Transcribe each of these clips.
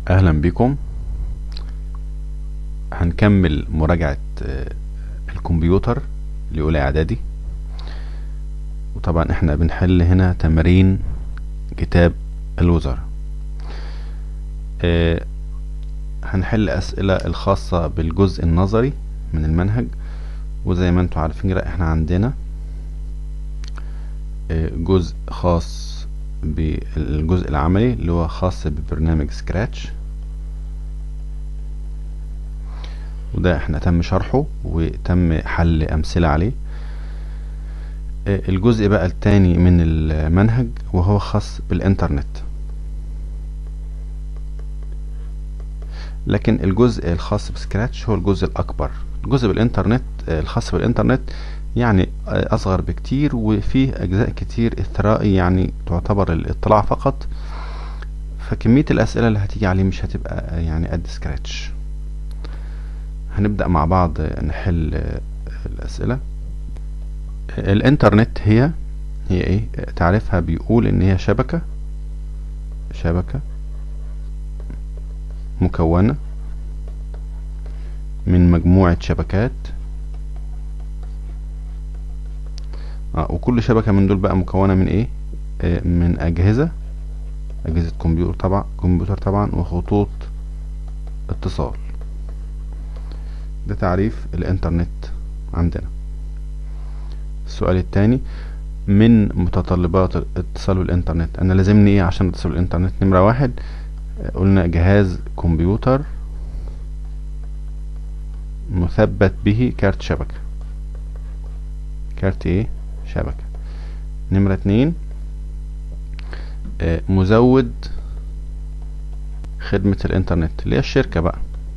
اهلا بكم هنكمل مراجعة آه، الكمبيوتر لأولى اعدادي وطبعا احنا بنحل هنا تمارين كتاب الوزارة آه، هنحل اسئلة الخاصة بالجزء النظري من المنهج وزي ما انتم عارفين كده احنا عندنا آه، جزء خاص بالجزء العملي اللي هو خاص ببرنامج سكراتش وده احنا تم شرحه وتم حل امثلة عليه آه، الجزء بقى التاني من المنهج وهو خاص بالانترنت لكن الجزء الخاص بسكراتش هو الجزء الاكبر الجزء بالانترنت آه، الخاص بالانترنت يعني آه، اصغر بكتير وفيه اجزاء كتير اثرائي يعني تعتبر الاطلاع فقط فكمية الاسئلة اللي هتيجي عليه مش هتبقى آه، يعني قد سكراتش هنبدأ مع بعض آه، نحل آه، الاسئلة آه، الانترنت هي هي ايه آه، تعريفها بيقول ان هي شبكة شبكة مكونة من مجموعة شبكات آه وكل شبكة من دول بقى مكونة من ايه آه من اجهزة اجهزة كمبيوتر طبعا كمبيوتر طبعا وخطوط اتصال ده تعريف الانترنت عندنا السؤال التاني من متطلبات الاتصال بالانترنت انا لازمني ايه عشان اتصل بالانترنت نمرة واحد آه، قلنا جهاز كمبيوتر مثبت به كارت شبكة كارت ايه شبكة نمرة اتنين آه، مزود خدمة الانترنت اللي هي الشركة بقى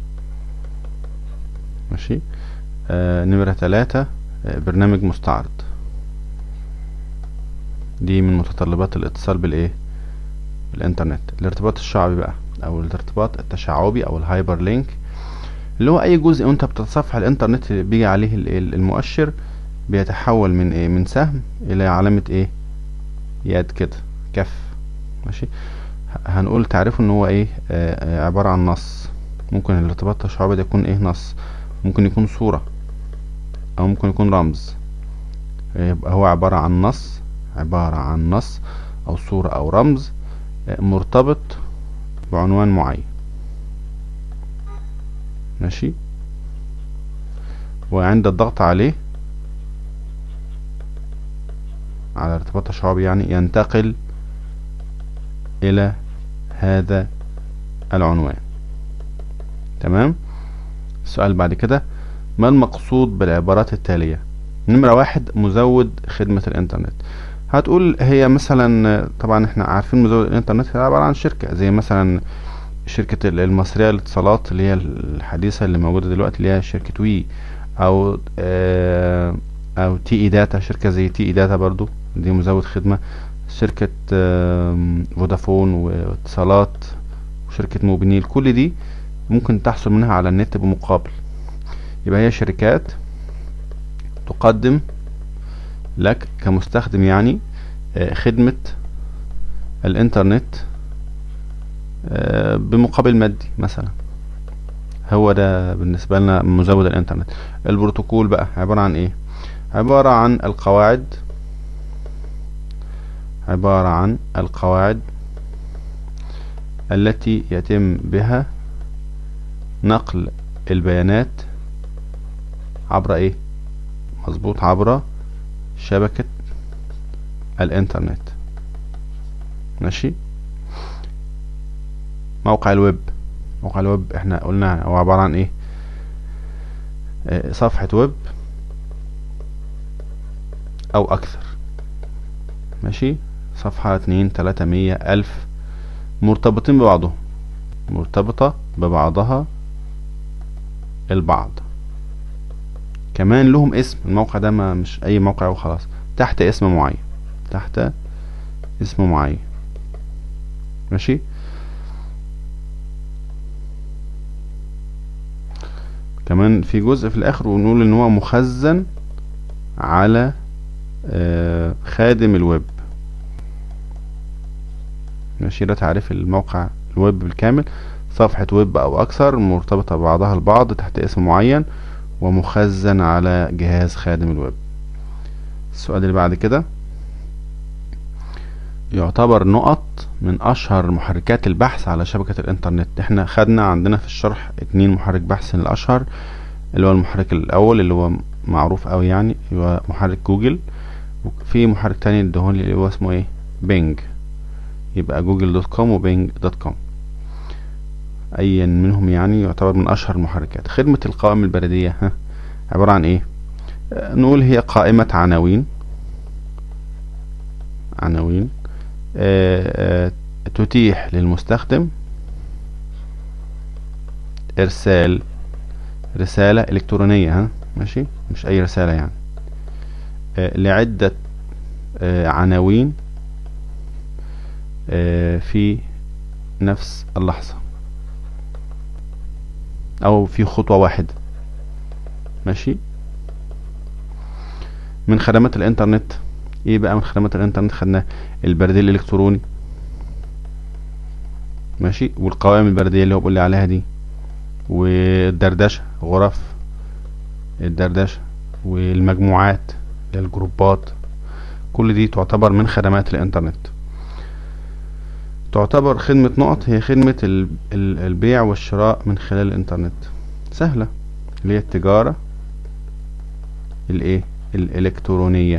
ماشي آه نمرة تلاتة آه برنامج مستعرض دي من متطلبات الاتصال بالايه بالانترنت الارتباط الشعبي بقى او الارتباط التشعبي او الهايبر لينك اللي هو اي جزء وانت بتتصفح الانترنت اللي بيجي عليه ال- ال- المؤشر بيتحول من ايه من سهم الى علامة ايه يد كده كف ماشي ه- هنقول تعرفه ان هو ايه آه آه عبارة عن نص ممكن الارتباط التشعبي ده يكون ايه نص ممكن يكون صورة او ممكن يكون رمز يبقى هو عبارة عن نص عبارة عن نص او صورة او رمز آه، مرتبط بعنوان معين ماشي وعند الضغط عليه على ارتباط تشعبي يعني ينتقل الى هذا العنوان تمام السؤال بعد كده ما المقصود بالعبارات التالية نمرة واحد مزود خدمة الانترنت هتقول هي مثلا طبعا احنا عارفين مزود الانترنت هي عبارة عن شركة زي مثلا شركة ال- المصرية للاتصالات اللي هي الحديثة اللي موجودة دلوقتي اللي هي شركة وي او آه او تي اي داتا شركة زي تي اي داتا برضو دي مزود خدمة شركة آم، فودافون واتصالات وشركة موبينيل كل دي ممكن تحصل منها على النت بمقابل يبقى هي شركات تقدم لك كمستخدم يعني آه، خدمة الانترنت آه، بمقابل مادي مثلا هو ده بالنسبة لنا مزود الانترنت البروتوكول بقى عبارة عن ايه عبارة عن القواعد عبارة عن القواعد التي يتم بها نقل البيانات عبر ايه مظبوط عبر شبكة الانترنت ماشي موقع الويب موقع الويب احنا قلنا هو عبارة عن ايه آه، صفحة ويب او اكثر ماشي صفحة اتنين تلاتة مية الف مرتبطين ببعضهم مرتبطة ببعضها البعض كمان لهم اسم الموقع ده ما مش اي موقع وخلاص تحت اسم معين تحت اسم معين ماشي كمان في جزء في الاخر ونقول ان هو مخزن على آه، خادم الويب ماشي ده تعريف الموقع الويب بالكامل صفحة ويب أو أكثر مرتبطة ببعضها البعض تحت اسم معين ومخزن على جهاز خادم الويب السؤال اللي بعد كده يعتبر نقط من أشهر محركات البحث على شبكة الإنترنت احنا خدنا عندنا في الشرح اتنين محرك بحث الأشهر اللي هو المحرك الأول اللي هو معروف أوي يعني هو محرك جوجل وفي محرك تاني ادهولي اللي هو اسمه ايه بينج يبقى جوجل دوت كوم وبينج دوت كوم ايا منهم يعني يعتبر من اشهر المحركات خدمة القوائم البريدية ها عبارة عن ايه آه، نقول هي قائمة عناوين عناوين آه، آه، تتيح للمستخدم ارسال رسالة الكترونية ها ماشي مش اي رسالة يعني آه، لعدة آه، عناوين آه، في نفس اللحظة او في خطوة واحدة ماشي من خدمات الانترنت ايه بقى من خدمات الانترنت خدنا البريد الالكتروني ماشي والقوائم البريدية اللي هو بيقول لي عليها دي والدردشة غرف الدردشة والمجموعات اللي هي الجروبات كل دي تعتبر من خدمات الانترنت تعتبر خدمة نقط هي خدمة ال- ال- البيع والشراء من خلال الانترنت سهلة اللي هي التجارة الايه الالكترونية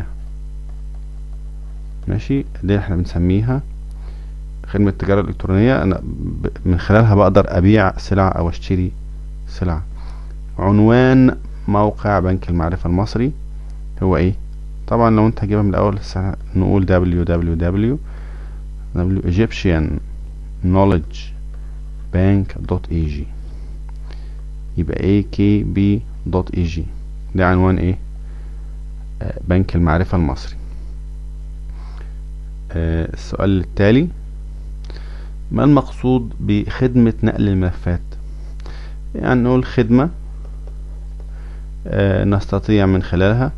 ماشي دي احنا بنسميها خدمة التجارة الإلكترونية أنا ب- من خلالها بقدر أبيع سلع أو أشتري سلع عنوان موقع بنك المعرفة المصري هو إيه طبعا لو أنت هجيبها من الأول س- نقول www w Egyptian knowledge bank.ag يبقى akb.ag ده عنوان إيه آه، بنك المعرفة المصري آه، السؤال التالي ما المقصود بخدمة نقل الملفات يعني نقول خدمة آه، نستطيع من خلالها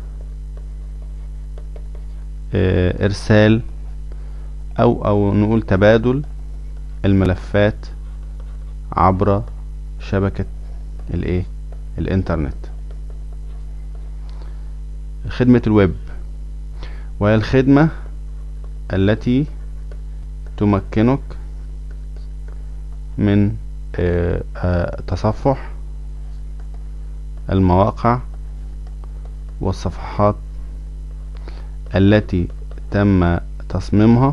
آه، إرسال أو أو نقول تبادل الملفات عبر شبكة الإيه الإنترنت خدمة الويب وهي الخدمة التي تمكنك من آه، آه، تصفح المواقع والصفحات التي تم تصميمها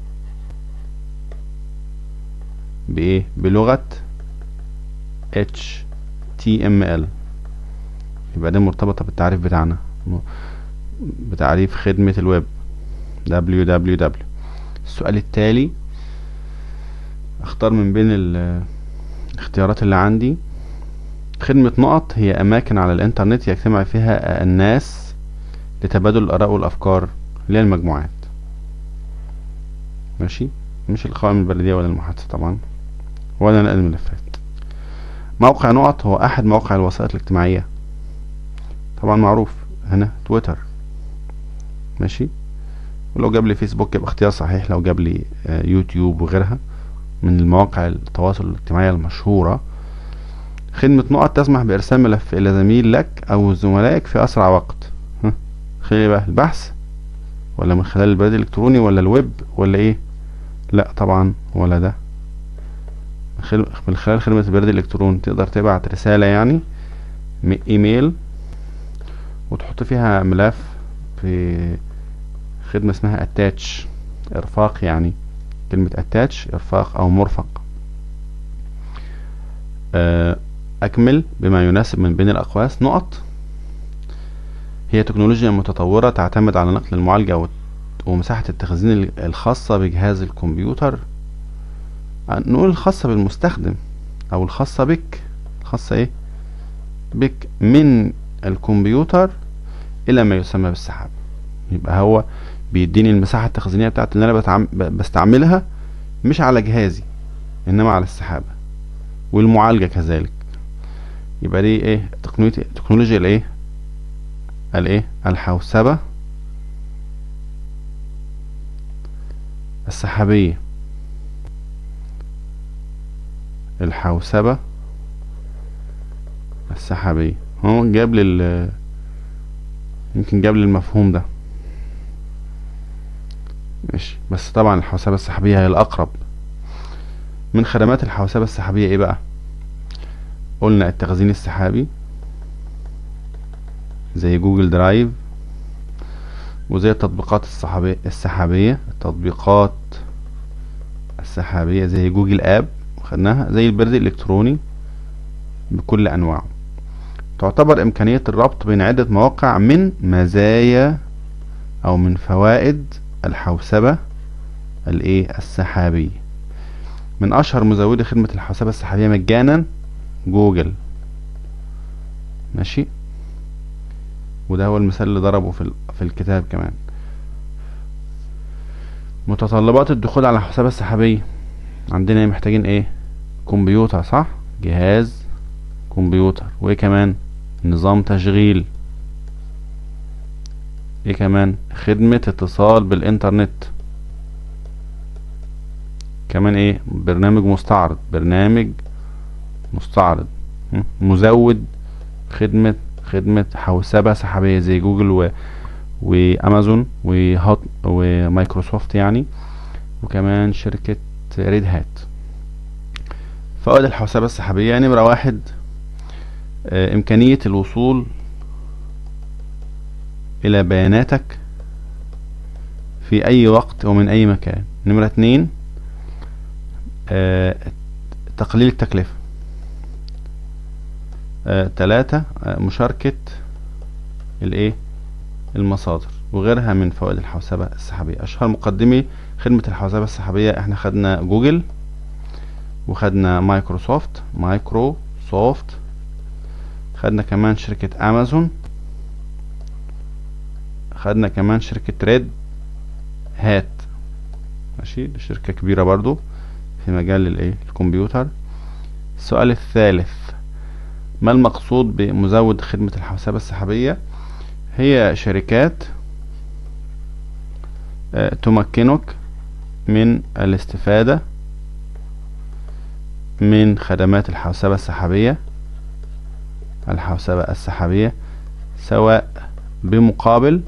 بإيه بلغة HTML يبقى دي مرتبطة بالتعريف بتاعنا م- بتعريف خدمة الويب www السؤال التالي اختار من بين ال- الاختيارات اللي عندي خدمة نقط هي أماكن على الإنترنت يجتمع فيها الناس لتبادل الآراء والأفكار اللي هي المجموعات ماشي مش القوائم البريدية ولا المحادثة طبعا ولا نقل الملفات موقع نقط هو أحد مواقع الوسائط الاجتماعية طبعا معروف هنا تويتر ماشي ولو جاب لي فيسبوك يبقى اختيار صحيح لو جاب لي آه، يوتيوب وغيرها من المواقع التواصل الاجتماعي المشهورة خدمة نقط تسمح بإرسال ملف إلى زميل لك أو زملائك في أسرع وقت ها، خلي بقى البحث ولا من خلال البريد الإلكتروني ولا الويب ولا إيه لا طبعا ولا ده خل- من خلال خدمة البريد الإلكتروني تقدر تبعت رسالة يعني م- إيميل وتحط فيها ملف في خدمة اسمها اتاتش ارفاق يعني كلمة اتاتش ارفاق او مرفق آه، اكمل بما يناسب من بين الاقواس نقط هي تكنولوجيا متطورة تعتمد على نقل المعالجة وت- ومساحة التخزين ال- الخاصة بجهاز الكمبيوتر آه، نقول الخاصة بالمستخدم او الخاصة بك الخاصة ايه بك من الكمبيوتر الى ما يسمى بالسحاب يبقى هو بيديني المساحة التخزينية بتاعت اللي انا بتعم... ب- بستعملها مش على جهازي انما على السحابة والمعالجة كذلك يبقى دي ايه تقنية تكنولوجيا الايه الايه الحوسبة السحابية الحوسبة السحابية هو جاب لي يمكن جاب لي المفهوم ده ماشي بس طبعا الحوسبة السحابية هي الأقرب من خدمات الحوسبة السحابية ايه بقى قلنا التخزين السحابي زي جوجل درايف وزي التطبيقات السحابية السحابية التطبيقات السحابية زي جوجل اب خدناها زي البريد الالكتروني بكل انواعه تعتبر امكانية الربط بين عدة مواقع من مزايا او من فوائد الحوسبة الايه السحابية من اشهر مزودي خدمة الحوسبة السحابية مجانا جوجل ماشي وده هو المثال اللي ضربه في في الكتاب كمان متطلبات الدخول على الحسابة السحابية عندنا محتاجين ايه كمبيوتر صح جهاز كمبيوتر وايه كمان نظام تشغيل ايه كمان خدمة اتصال بالانترنت كمان ايه برنامج مستعرض برنامج مستعرض مزود خدمة خدمة حوسبة سحابية زي جوجل و... وامازون وهوت ومايكروسوفت يعني وكمان شركة ريد هات فوائد الحوسبة السحابية نمرة واحد آه امكانية الوصول الى بياناتك في اي وقت ومن اي مكان نمرة اتنين آه تقليل التكلفة آه تلاتة آه مشاركة الايه المصادر وغيرها من فوائد الحوسبة السحابية اشهر مقدمي خدمة الحوسبة السحابية احنا خدنا جوجل وخدنا مايكروسوفت مايكروسوفت خدنا كمان شركة امازون خدنا كمان شركة ريد هات ماشي دي شركة كبيرة برضو في مجال الايه الكمبيوتر السؤال الثالث ما المقصود بمزود خدمة الحوسبة السحابية هي شركات تمكنك من الاستفادة من خدمات الحوسبة السحابية الحوسبة السحابية سواء بمقابل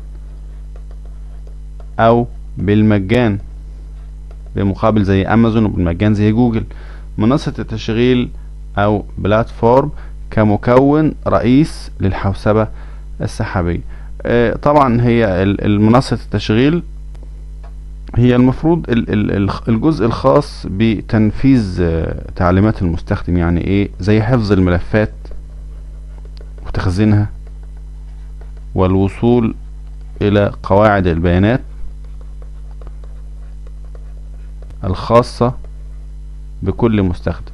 او بالمجان بمقابل زي امازون وبالمجان زي جوجل منصة التشغيل او بلاتفورم كمكون رئيس للحوسبة السحابية طبعا هي المنصة التشغيل هي المفروض الجزء الخاص بتنفيذ تعليمات المستخدم يعني ايه زي حفظ الملفات وتخزينها والوصول الى قواعد البيانات الخاصة بكل مستخدم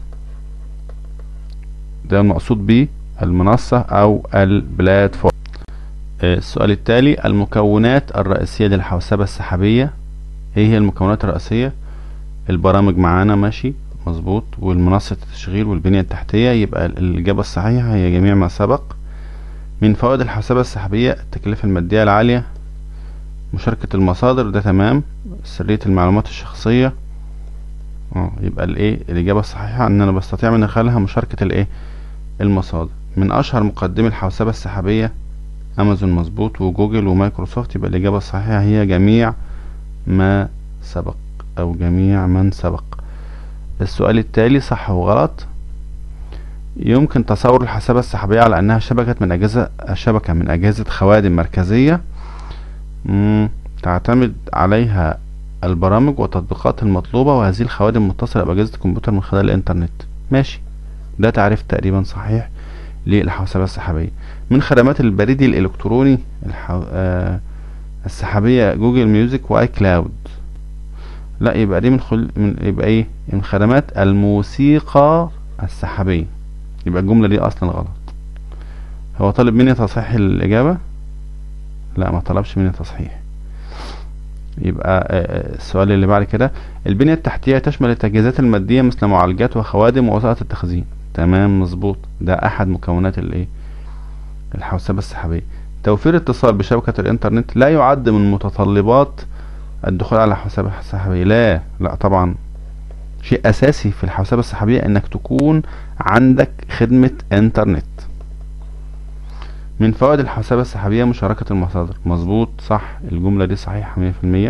ده المقصود به المنصة او البلاتفورم السؤال التالي المكونات الرئيسية للحوسبة السحابية ايه هي المكونات الرئيسية البرامج معانا ماشي مظبوط والمنصة التشغيل والبنية التحتية يبقى الإجابة الصحيحة هي جميع ما سبق من فوائد الحوسبة السحابية التكلفة المادية العالية مشاركة المصادر ده تمام سرية المعلومات الشخصية اه يبقى الايه الإجابة الصحيحة ان انا بستطيع من خلالها مشاركة الايه المصادر من اشهر مقدمي الحوسبة السحابية امازون مظبوط وجوجل ومايكروسوفت يبقى الإجابة الصحيحة هي جميع ما سبق او جميع من سبق السؤال التالي صح وغلط يمكن تصور الحسابة السحابية على انها شبكة من اجهزة شبكة من اجهزة خوادم مركزية تعتمد عليها البرامج والتطبيقات المطلوبة وهذه الخوادم متصلة بأجهزة الكمبيوتر من خلال الانترنت ماشي ده تعريف تقريبا صحيح للحوسبة السحابية من خدمات البريد الالكتروني الحو... آه السحابية جوجل ميوزك واي كلاود لا يبقى دي من, خل... من يبقى ايه من خدمات الموسيقى السحابية يبقى الجملة دي اصلا غلط هو طالب مني تصحيح الاجابة لا ما طلبش مني تصحيح يبقى السؤال اللي بعد كده البنية التحتية تشمل التجهيزات المادية مثل معالجات وخوادم ووسائط التخزين تمام مظبوط ده احد مكونات الايه الحوسبة السحابية توفير اتصال بشبكة الانترنت لا يعد من متطلبات الدخول على حسابة السحابية لا لا طبعا شيء اساسي في الحوسبة السحابية انك تكون عندك خدمة انترنت من فوائد الحوسبة السحابية مشاركة المصادر مظبوط صح الجملة دي صحيحة مية في المية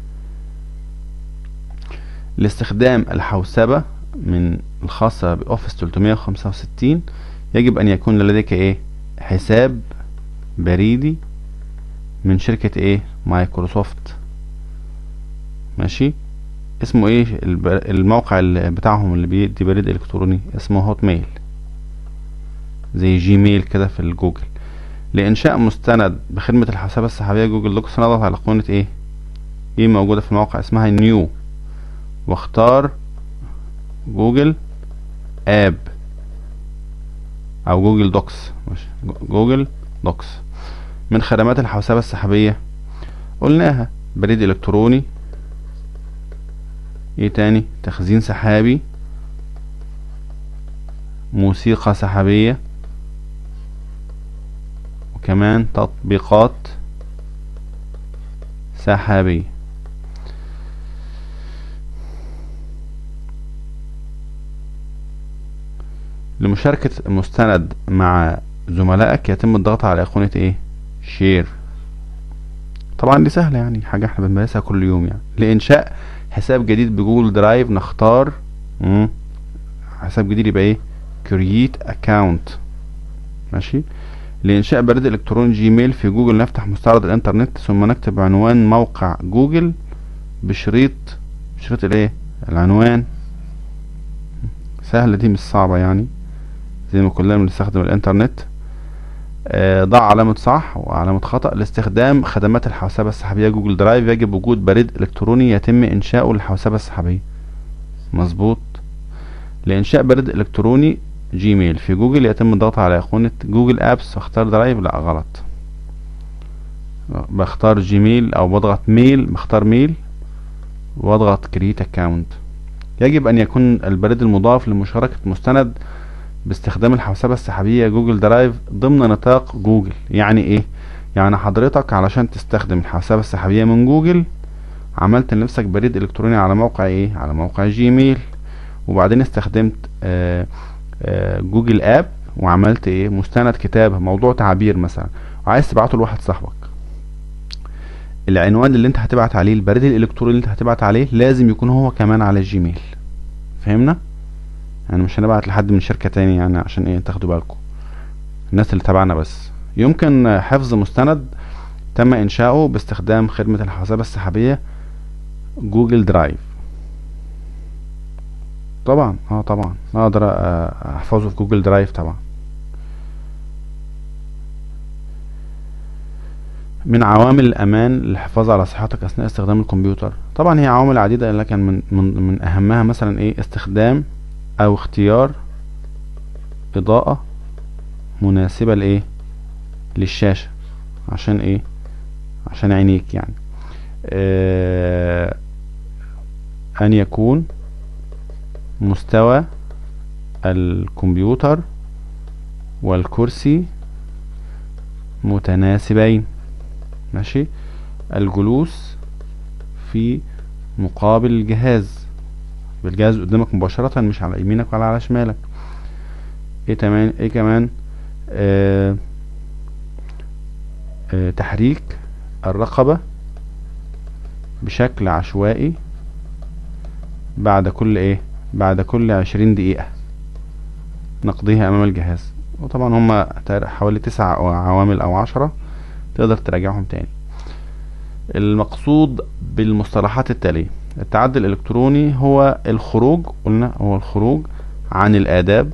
لاستخدام الحوسبة من الخاصة بأوفيس 365 يجب أن يكون لديك إيه حساب بريدي من شركة إيه مايكروسوفت ماشي اسمه إيه الموقع بتاعهم اللي بيدي بريد إلكتروني اسمه هوت ميل زي جيميل كده في الجوجل لإنشاء مستند بخدمة الحسابة السحابية جوجل دوكس نضغط على قونة إيه إيه موجودة في الموقع اسمها نيو واختار جوجل اب او جوجل دوكس مش جوجل دوكس من خدمات الحوسبة السحابية قلناها بريد الكتروني ايه تاني تخزين سحابي موسيقى سحابية وكمان تطبيقات سحابية لمشاركة المستند مع زملائك يتم الضغط على ايقونة ايه شير طبعا دي سهلة يعني حاجة احنا بنمارسها كل يوم يعني لإنشاء حساب جديد بجوجل درايف نختار مم. حساب جديد يبقى ايه create account ماشي لإنشاء بريد إلكتروني جيميل في جوجل نفتح مستعرض الإنترنت ثم نكتب عنوان موقع جوجل بشريط شريط الايه العنوان سهلة دي مش صعبة يعني زي ما كلنا بنستخدم الانترنت آه ضع علامة صح وعلامة خطأ لاستخدام خدمات الحوسبة السحابية جوجل درايف يجب وجود بريد إلكتروني يتم إنشاؤه للحوسبة السحابية مظبوط لإنشاء بريد إلكتروني جيميل في جوجل يتم الضغط على أيقونة جوجل أبس واختار درايف لا غلط بختار جيميل أو بضغط ميل بختار ميل واضغط كريت اكاونت يجب أن يكون البريد المضاف لمشاركة مستند باستخدام الحوسبة السحابية جوجل درايف ضمن نطاق جوجل يعني ايه يعني حضرتك علشان تستخدم الحوسبة السحابية من جوجل عملت لنفسك بريد الكتروني على موقع ايه على موقع جيميل وبعدين استخدمت آآ آآ جوجل اب وعملت ايه مستند كتابة موضوع تعبير مثلا وعايز تبعته لواحد صاحبك العنوان اللي انت هتبعت عليه البريد الالكتروني اللي انت هتبعت عليه لازم يكون هو كمان على الجيميل فهمنا يعني مش هنبعت لحد من شركة تاني يعني عشان ايه تاخدوا بالكم الناس اللي تبعنا بس يمكن حفظ مستند تم انشاؤه باستخدام خدمة الحوسبة السحابية جوجل درايف طبعا اه طبعا اقدر احفظه في جوجل درايف طبعا من عوامل الامان للحفاظ على صحتك اثناء استخدام الكمبيوتر طبعا هي عوامل عديدة لكن من, من, من اهمها مثلا ايه استخدام او اختيار اضاءة مناسبة لايه للشاشة عشان ايه عشان عينيك يعني آه ان يكون مستوى الكمبيوتر والكرسي متناسبين ماشي الجلوس في مقابل الجهاز بالجهاز قدامك مباشرة مش على يمينك ولا على شمالك ايه كمان ايه كمان آه آه تحريك الرقبة بشكل عشوائي بعد كل ايه بعد كل عشرين دقيقة نقضيها امام الجهاز وطبعا هما حوالي تسع عوامل او عشرة تقدر تراجعهم تاني المقصود بالمصطلحات التالية التعدي الالكتروني هو الخروج قلنا هو الخروج عن الاداب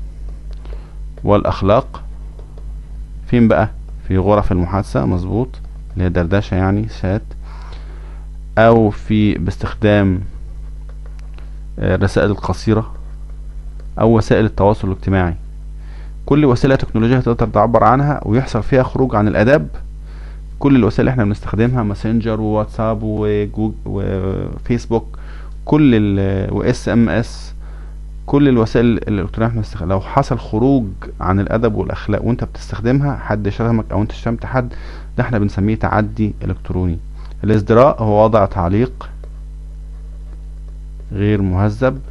والاخلاق فين بقى في غرف المحادثة مظبوط اللي هي دردشة يعني شات او في باستخدام الرسائل القصيرة او وسائل التواصل الاجتماعي كل وسيلة تكنولوجية تقدر تعبر عنها ويحصل فيها خروج عن الاداب كل الوسائل اللي احنا بنستخدمها ماسنجر وواتساب وجوجل وفيسبوك كل ال واس ام اس كل الوسائل الالكترونيه احنا بنستخدمها لو حصل خروج عن الادب والاخلاق وانت بتستخدمها حد شتمك او انت شتمت حد ده احنا بنسميه تعدي الكتروني الازدراء هو وضع تعليق غير مهذب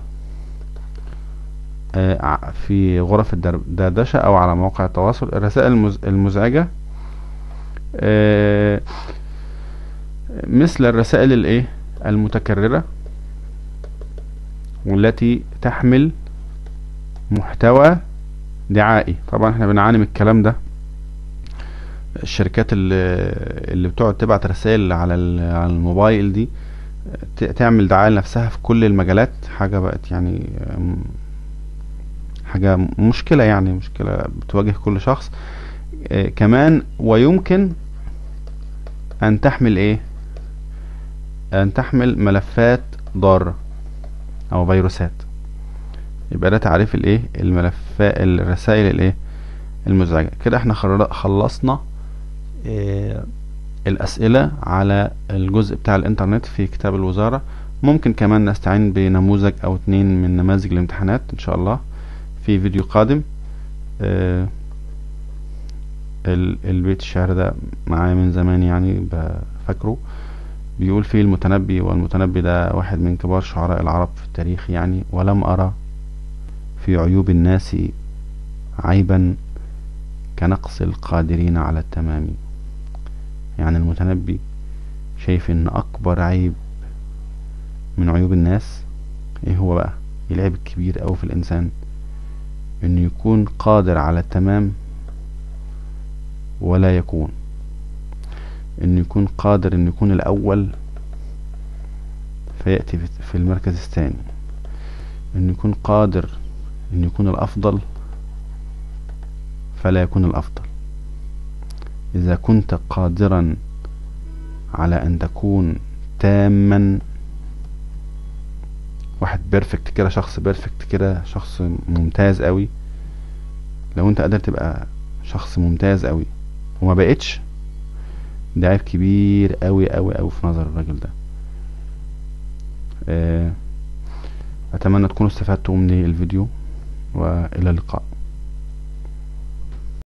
آه، ع- في غرف الدر- الدردشة أو على مواقع التواصل الرسائل المز- المزعجة آه، مثل الرسائل الايه المتكررة والتي تحمل محتوى دعائي طبعا احنا بنعاني من الكلام ده الشركات اللي, اللي بتقعد تبعت رسائل على ال- على الموبايل دي ت- تعمل دعاية لنفسها في كل المجالات حاجة بقت يعني أم، حاجة مشكلة يعني مشكلة بتواجه كل شخص آه، كمان ويمكن أن تحمل إيه أن تحمل ملفات ضارة أو فيروسات يبقى ده تعريف الإيه الملفات الرسائل الإيه المزعجة كده احنا خر- خلصنا آه، الأسئلة على الجزء بتاع الإنترنت في كتاب الوزارة ممكن كمان نستعين بنموذج أو اتنين من نماذج الامتحانات إن شاء الله في فيديو قادم آه، ال- البيت الشعر ده معايا من زمان يعني بفكره بيقول فيه المتنبي والمتنبي ده واحد من كبار شعراء العرب في التاريخ يعني ولم أرى في عيوب الناس عيبا كنقص القادرين على التمام يعني المتنبي شايف ان اكبر عيب من عيوب الناس ايه هو بقى العيب الكبير اوي في الانسان انه يكون قادر على التمام ولا يكون انه يكون قادر انه يكون الاول فيأتي في- في المركز الثاني انه يكون قادر انه يكون الافضل فلا يكون الافضل اذا كنت قادرا على ان تكون تاما واحد بيرفكت كده شخص بيرفكت كده شخص ممتاز قوي لو انت قادر تبقى شخص ممتاز قوي وما بقتش ده عيب كبير قوي قوي قوي في نظر الراجل ده آه، اتمنى تكونوا استفدتوا من الفيديو والى اللقاء